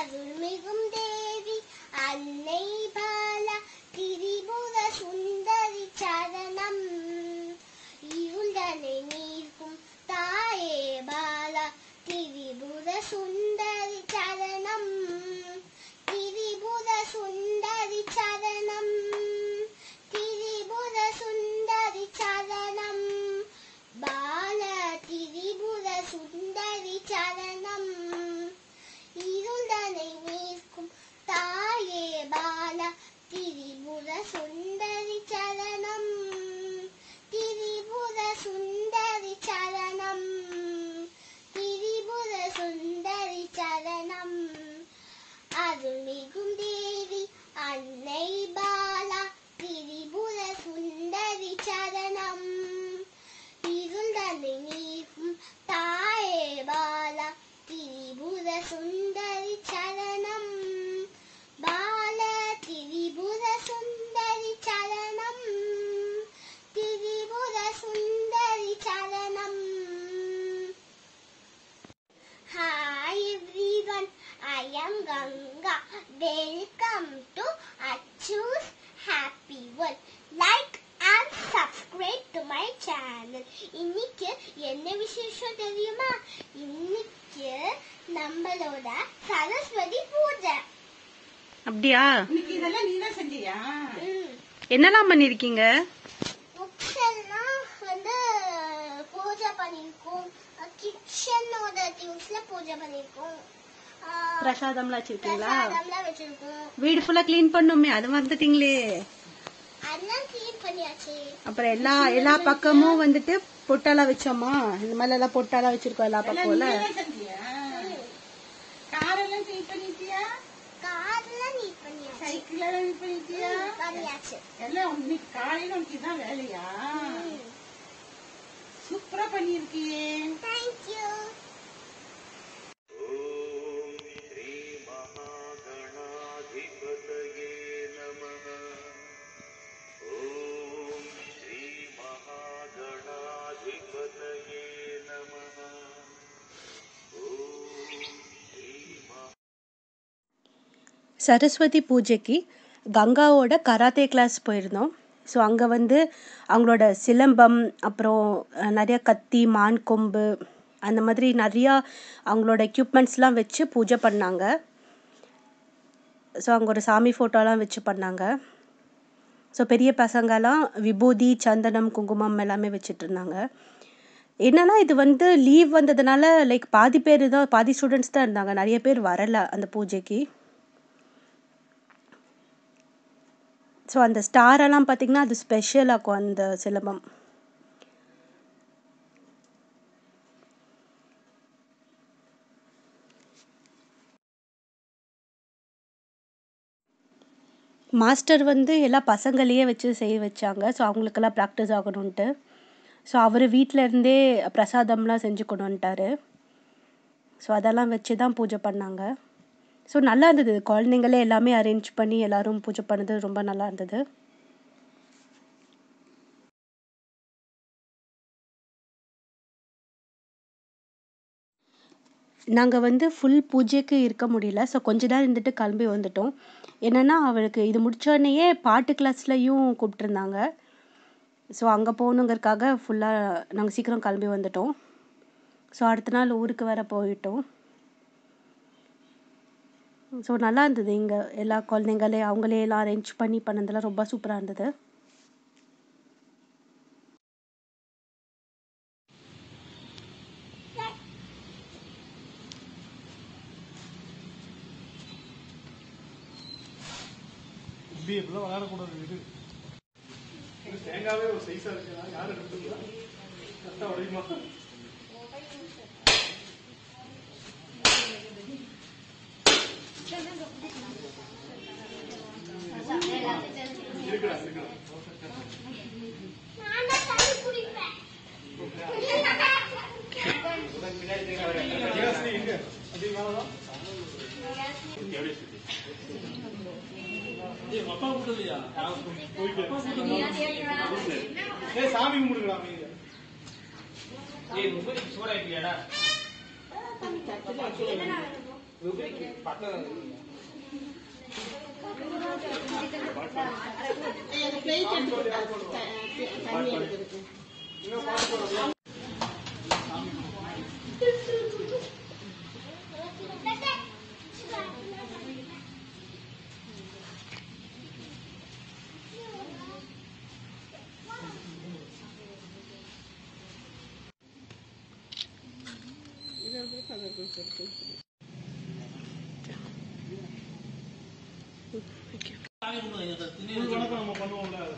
அருள்மிகும் தேவி அன்னை பாலா திரிபுர சுந்தரி சரணம் இருந்தனை நீர்க்கும் தாயே பாலா திரிபுர சுந்தரி சரணம் திரிபுர சுந்தரி சரணம் திரிபுர சுந்தரி சரணம் பால திரிபுர சுந்தரி சரணம் இருந்தனை நீர்க்கும் தாயே பால திரிபுர சுந்தரி சரணம் திரிபுர சுந்தரி சரணம் திரிபுர சுந்தரி சரணம் அருள்மிகும் தேவி அன்னை பாலா திரிபுர சுந்தரி சரணம் இருந்தனை நீக்கும் தாயே பாலா திரிபுர சுந்தரி சரணம் பால திரிபுர சுந்தரி சரணம் திரிபுர சுந்தரி சரணம் Hi everyone, I am Ganga. Welcome to Achu's Happy World. Like and subscribe to my channel. இன்னைக்கு என்ன விசேஷம் தெரியுமா இன்னைக்கு நம்மளோட சரஸ்வதி பூஜை அப்படியா இன்னைக்கு இதெல்லாம் நீ தான் செஞ்சியா என்னெல்லாம் பண்ணிருக்கீங்க புக்ஸ் எல்லாம் வந்து பூஜை பண்ணிருக்கோம் கிச்சனோட திங்ஸ்ல பூஜை பண்ணிருக்கோம் ஆஹ், பிரசாதம்லாம் வச்சிருக்கீங்களா பிரசாதம்லாம் வச்சிருக்கோம் வீடு ஃபுல்லா க்ளீன் பண்ணுமே அது வந்துட்டீங்களே அதெல்லாம் க்ளீன் பண்ணியாச்சு அப்புறம் எல்லா எல்லா பக்கமும் வந்துட்டு பொட்டாலாம் வச்சோமா இந்த மாதிரி எல்லாம் பொட்டாலாம் வச்சிருக்கோம் எல்லா எல்லாம் பக்கம்ல நீ தான் செஞ்சியா காரெல்லாம் க்ளீன் பண்ணிட்டியா கார்லாம் நீட் பண்ணியாச்சு சைக்கிள் எல்லாம் க்ளீன் பண்ணிட்டியா பண்ணியாச்சு எல்லாம் இன்னைக்கு காலையில உனக்கு தான் வேலையா சூப்பரா பண்ணிருக்கியே தேங்க்யூ श्रीमहागणाधिपतये नमः ॐ श्रीमहागणाधिपतये नमः ॐ श्रीमहा சரஸ்வதி பூஜைக்கு கங்காவோட கராத்தே கிளாஸ் போயிருந்தோம் ஸோ அங்கே வந்து அவங்களோட சிலம்பம் அப்புறம் அஹ், நிறைய கத்தி மான் கொம்பு அந்த மாதிரி நிறையா அவங்களோட எக்யூப்மெண்ட்ஸ்லாம் வச்சு பூஜை பண்ணாங்க ஸோ அங்கே ஒரு சாமி ஃபோட்டோலாம் வச்சு பண்ணாங்க ஸோ பெரிய பசங்கலாம் விபூதி சந்தனம் குங்குமம் எல்லாமே வச்சுட்டு இருந்தாங்க என்னன்னா இது வந்து லீவ் வந்ததுனால லைக் பாதி பேர் தான் பாதி ஸ்டூடெண்ட்ஸ் தான் இருந்தாங்க நிறைய பேர் வரல அந்த பூஜைக்கு ஸோ அந்த ஸ்டாரெல்லாம் பார்த்தீங்கன்னா அது ஸ்பெஷலாக்கும் அந்த சிலம்பம் மாஸ்டர் வந்து எல்லா பசங்களையே வச்சு செய்ய வச்சாங்க ஸோ அவங்களுக்கெல்லாம் ப்ராக்டிஸ் ஆகணுன்ட்டு ஸோ அவர் வீட்டில் இருந்தே பிரசாதம்லாம் செஞ்சு கொண்டு வந்துட்டாரு ஸோ அதெல்லாம் வச்சு தான் பூஜை பண்ணாங்க ஸோ நல்லா இருந்தது குழந்தைங்களே எல்லாமே அரேஞ்ச் பண்ணி எல்லாரும் பூஜை பண்ணது ரொம்ப நல்லா இருந்தது நாங்கள் வந்து ஃபுல் பூஜைக்கு இருக்க முடியல ஸோ கொஞ்ச நேரம் இருந்துட்டு கிளம்பி வந்துட்டோம் என்னென்னா அவளுக்கு இது முடிச்சோடனேயே பாட்டு கிளாஸ்லையும் கூப்பிட்டுருந்தாங்க ஸோ அங்கே போகணுங்கிறதுக்காக ஃபுல்லாக நாங்கள் சீக்கிரம் கிளம்பி வந்துட்டோம் ஸோ அடுத்த நாள் ஊருக்கு வேற போயிட்டோம் ஸோ நல்லா இருந்தது இங்கே எல்லா குழந்தைங்களே அவங்களே எல்லாம் அரேஞ்ச் பண்ணி பண்ணதெல்லாம் ரொம்ப சூப்பராக இருந்தது இப்படி இப்படிலாம் விளையாடக்கூடாது இது இது தேங்காவே ஒரு சைஸா இருக்குன்னா யாரு எடுத்துங்களா கரெக்டா உடையுமா இருக்குடா இருக்குடா நான் தான் தண்ணி குடிப்பேன் விகாசினி எங்க அப்படி மேலதான் எப்படி சுத்தி ஏய் அப்பா கூட்டலையா போயிட்டு ஏய் சாமி கும்பிடுங்களா நீங்க எனக்கு plate எடுத்து கொடு. த- த- தண்ணி எடுக்கிறதுக்கு உள் வணக்கம் நம்ம பண்ணுவோம்ல அதை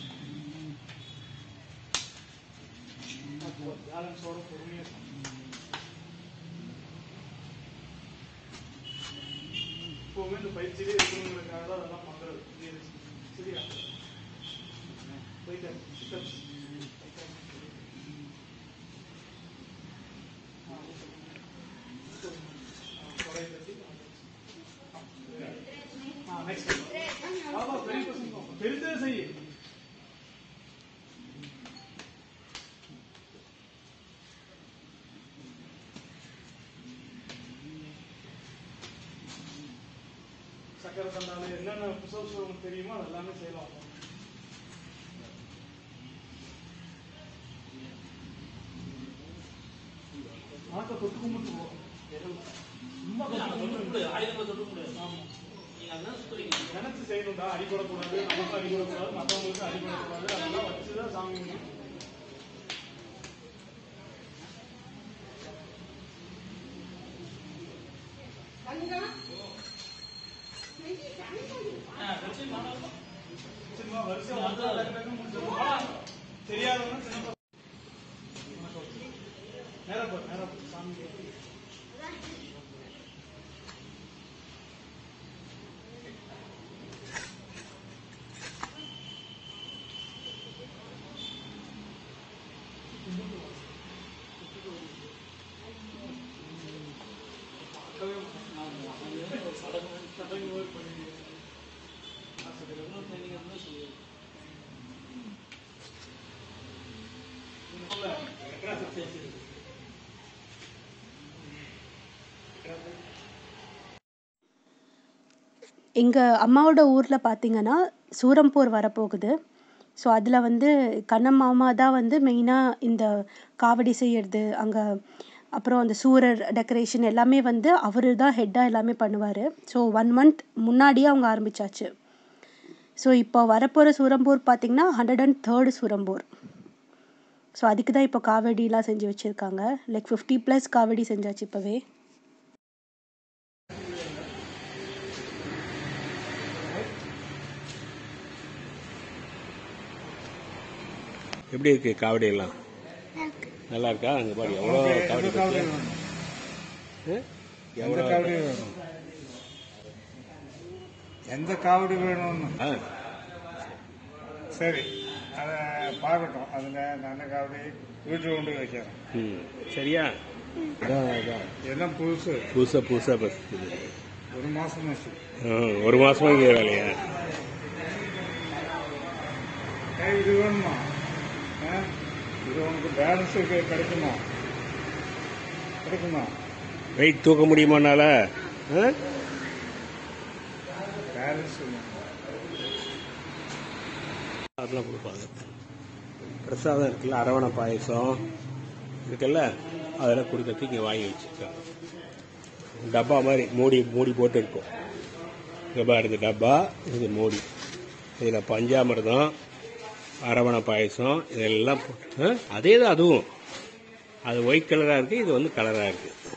பேலன்ஸோட பொறுமையாக இப்போவுமே இந்த பயிற்சியிலே இருக்கிறவங்களுக்காக தான் அதெல்லாம் பண்ணுறது இது சரியா போயிட்டு steps. ஆ, தொடையை தட்டி, ஆ, next. ஆமா, பெரிய பசங்க. பெருசே செய்யு சக்கரை தண்டால என்னென்ன புதுசு உங்களுக்கு தெரியுமோ அது எல்லாமே செய்யலாம் மாட்டை தொட்டு கும்பிட்டு போ. சும்மா ஆமா. நினைச்சு செய்யணும்டா அடிபடக்கூடாது நமக்கு அடிபடக்கூடாது மற்றவங்களுக்கு அடிபடக்கூடாது அதெல்லாம் வச்சுதான் சாமி கும்பிடணும். சும்மா வரிசை வந்தா டக்கு டக்குன்னு முடிச்சிடணும். தெரியாதவங்க சின்ன நேரம் போய் நேரம் போய் சாமி கும்பிடு. எங்கள் அம்மாவோட ஊரில் பார்த்தீங்கன்னா சூரம்பூர் வரப்போகுது ஸோ அதில் வந்து கண்ணன் மாமா தான் வந்து மெயினாக இந்த காவடி செய்யறது அங்கே அப்புறம் அந்த சூரர் டெக்கரேஷன் எல்லாமே வந்து அவர் தான் ஹெட்டாக எல்லாமே பண்ணுவார் ஸோ ஒன் மந்த் முன்னாடியே அவங்க ஆரம்பிச்சாச்சு ஸோ இப்போ வரப்போகிற சூரம்பூர் பார்த்தீங்கன்னா ஹண்ட்ரட் அண்ட் தேர்டு சூரம்பூர் ஸோ அதுக்கு தான் இப்போ காவடிலாம் செஞ்சு வச்சுருக்காங்க லைக் ஃபிஃப்டி ப்ளஸ் காவடி செஞ்சாச்சு இப்போவே எப்படி இருக்கு காவடி எல்லாம் நல்லா இருக்கா அங்க பாரு எவ்வளோ காவடி இருக்கு ஆ? எந்த எவ்வளோ காவடி வேணும் எந்த காவடி வேணும்னு ஆ சரி அதை பார்க்கட்டும் அதில் நல்ல காவடி வீட்டில் கொண்டு வைக்கிறேன் ம் சரியா அதான் அதான் எல்லாம் புதுசு புதுசாக புதுசாக பஸ் ஒரு மாதம் ஆச்சு ஒரு மாசமா இங்கே வேலையா ஏய், இது வேணுமா ஆ? இது உனக்கு பேலன்ஸ் கிடைக்குமா கிடைக்குமா வெயிட் தூக்க முடியுமானால ஆ? பேலன்ஸ் அதெல்லாம் கொடுப்பாங்க பிரசாதம் இருக்குல்ல அரவணை பாயசம் இருக்குல்ல அதெல்லாம் கொடுக்கறதுக்கு இங்கே வாங்கி வச்சுருக்காங்க டப்பா மாதிரி மூடி மூடி போட்டு இருக்கும் இங்கே பாருங்க டப்பா இது மூடி இதில் பஞ்சாமிர்தம் அரவணை பாயசம் இதெல்லாம் போட்டு ஆ? அதே தான் அதுவும் அது ஒயிட் கலராக இருக்குது இது வந்து கலராக இருக்குது